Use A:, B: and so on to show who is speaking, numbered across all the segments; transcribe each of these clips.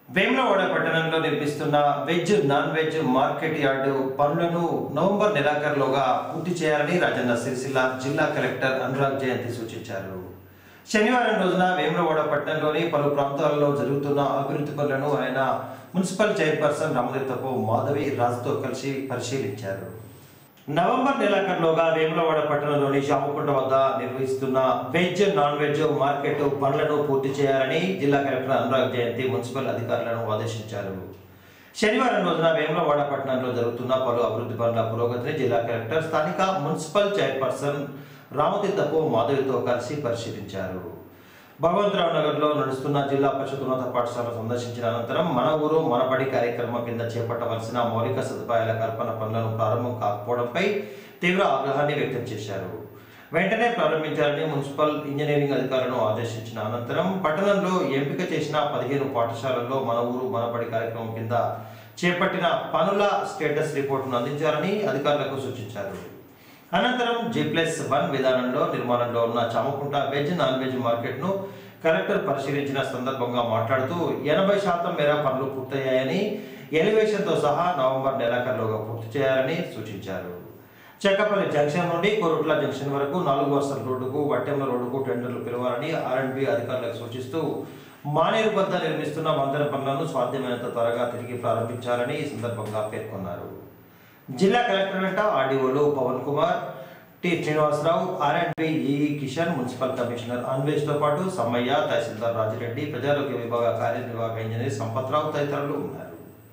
A: వేములవాడ పట్టణంలో నిర్మిస్తున్న veg non veg market yard పనులను నవంబర్ నెలాఖరులోగా పూర్తి చేయాలని రాజన్న సిరిసిల్ల జిల్లా కలెక్టర్ అనురాగ్ జయంతి సూచించారు శనివారం రోజున వేములవాడ పట్టణంలోని పలు ప్రాంతాలలో జరుగుతున్న అభివృద్ధి పనులను ఆయన మున్సిపల్ చైర్పర్సన్ రామదత్తపు మాధవి రాజుతో కలిసి పరిశీలించారు నవంబర్ నెలాఖరులోగా వేములవాడ పట్టణంలోని షాపుకుంట వద్ద నిర్వహిస్తున్న వెజ్ నాన్ వెజ్ మార్కెట్ పనులను పూర్తి చేయాలని జిల్లా కలెక్టర్ అనురాగ్ జయంతి మున్సిపల్ అధికారులను ఆదేశించారు శనివారం రోజున వేములవాడ పట్టణంలో జరుగుతున్న పలు అభివృద్ధి పనుల పురోగతిని జిల్లా కలెక్టర్ స్థానిక మున్సిపల్ చైర్పర్సన్ రామతీర్థపు మాధవితో కలిసి పరిశీలించారు భగవంతరావు నగర్లో నడుస్తున్న జిల్లా పరిషత్ ఉన్నత పాఠశాల సందర్శించిన అనంతరం మన ఊరు మన బడి కార్యక్రమం కింద చేపట్టవలసిన మౌలిక సదుపాయాల కల్పన పనులను ప్రారంభం కాకపోవడంపై తీవ్ర ఆగ్రహాన్ని వ్యక్తం చేశారు వెంటనే ప్రారంభించాలని మున్సిపల్ ఇంజనీరింగ్ అధికారులను ఆదేశించిన అనంతరం పట్టణంలో ఎంపిక చేసిన పదిహేను పాఠశాలల్లో మన ఊరు మన బడి కార్యక్రమం కింద చేపట్టిన పనుల స్టేటస్ రిపోర్టును అందించాలని అధికారులకు సూచించారు అనంతరం జీ ప్లస్ వన్ విధానంలో నిర్మాణంలో ఉన్న చామకుంట వెజ్ నాన్ వెజ్ మార్కెట్ను కలెక్టర్ పరిశీలించిన సందర్భంగా మాట్లాడుతూ ఎనభై శాతం మేర పనులు పూర్తయ్యాయని ఎలివేషన్తో సహా నవంబర్ నెలాఖరులోగా పూర్తి చేయాలని సూచించారు చెక్కపల్లి జంక్షన్ నుండి కోరుట్ల జంక్షన్ వరకు నాలుగు వరుసల రోడ్డుకు వట్టెంల రోడ్డుకు టెండర్లు పిలవాలని ఆర్ఎండ్బి అధికారులకు సూచిస్తూ మానేరు వద్ద నిర్మిస్తున్న వంతెన పనులను సాధ్యమైనంత త్వరగా తిరిగి ప్రారంభించాలని ఈ సందర్భంగా పేర్కొన్నారు జిల్లా కలెక్టర్ వెంట ఆర్డీఓలు Pavan Kumar T Srinivasarao R and B EE Kishan municipal commissioner Anvesh తో పాటు సమ్మయ్య తహసీల్దార్ రాజిరెడ్డి ప్రజారోగ్య విభాగ కార్యనిర్వాహక ఇంజనీర్ సంపత్రావు తదితరులు ఉన్నారు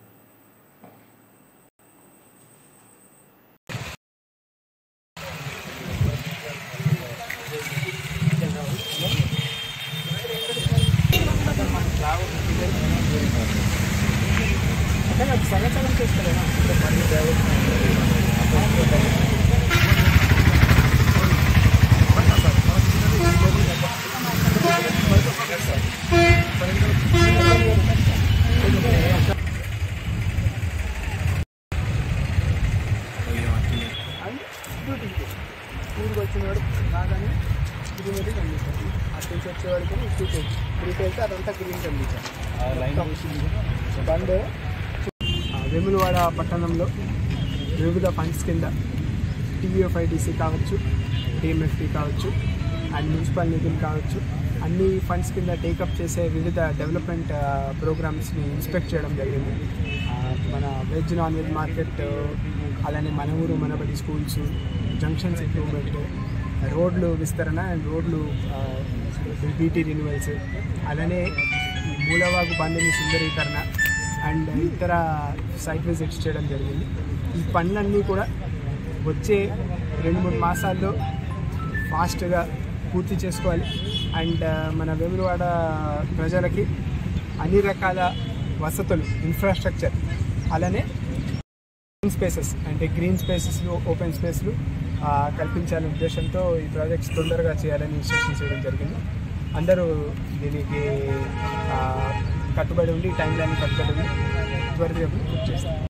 B: అండ్ డ్యూటీకి ఊరికి వచ్చినవాడు రాగానే గ్రీన్ అయితే కనిపిస్తాను అటు నుంచి వచ్చేవాడికి డ్యూటీ డ్యూటీ వెళ్తే అదంతా గ్రీన్ కనిపించాను బండ్ ఆ, వేములవాడ పట్టణంలో వివిధ ఫండ్స్ కింద టీవీఎఫ్ఐడిసి కావచ్చు టీఎంఎఫ్టీ కావచ్చు అండ్ మున్సిపల్ నిధులు కావచ్చు అన్ని ఫండ్స్ కింద టేకప్ చేసే వివిధ డెవలప్మెంట్ ప్రోగ్రామ్స్ని ఇన్స్పెక్ట్ చేయడం జరిగింది ఆ, మన వెజ్ నాన్ వెజ్ మార్కెట్ అలానే మన ఊరు మనబడి స్కూల్స్ జంక్షన్స్ ఇంప్రూవ్మెంట్ రోడ్లు విస్తరణ అండ్ రోడ్లు బీటీ రిన్యూవల్స్ అలానే మూలవాగు బండిని సుందరీకరణ అండ్ ఇతర సైట్ విజిట్స్ చేయడం జరిగింది ఈ పనులన్నీ కూడా వచ్చే రెండు మూడు మాసాల్లో ఫాస్ట్గా పూర్తి చేసుకోవాలి అండ్ మన వేములవాడ ప్రజలకి అన్ని రకాల వసతులు ఇన్ఫ్రాస్ట్రక్చర్ అలానే గ్రీన్ స్పేసెస్ అంటే గ్రీన్ స్పేసెస్లు ఓపెన్ స్పేస్లు ఆ, కల్పించాలనే ఉద్దేశంతో ఈ ప్రాజెక్ట్స్ తొందరగా చేయాలని ఇన్స్ట్రక్షన్ చేయడం జరిగింది అందరూ దీనికి ఆ, కట్టుబడి ఉండి టైం లైన్ కట్టుబడి ఉండి త్వరగా పూర్తి చేస్తారు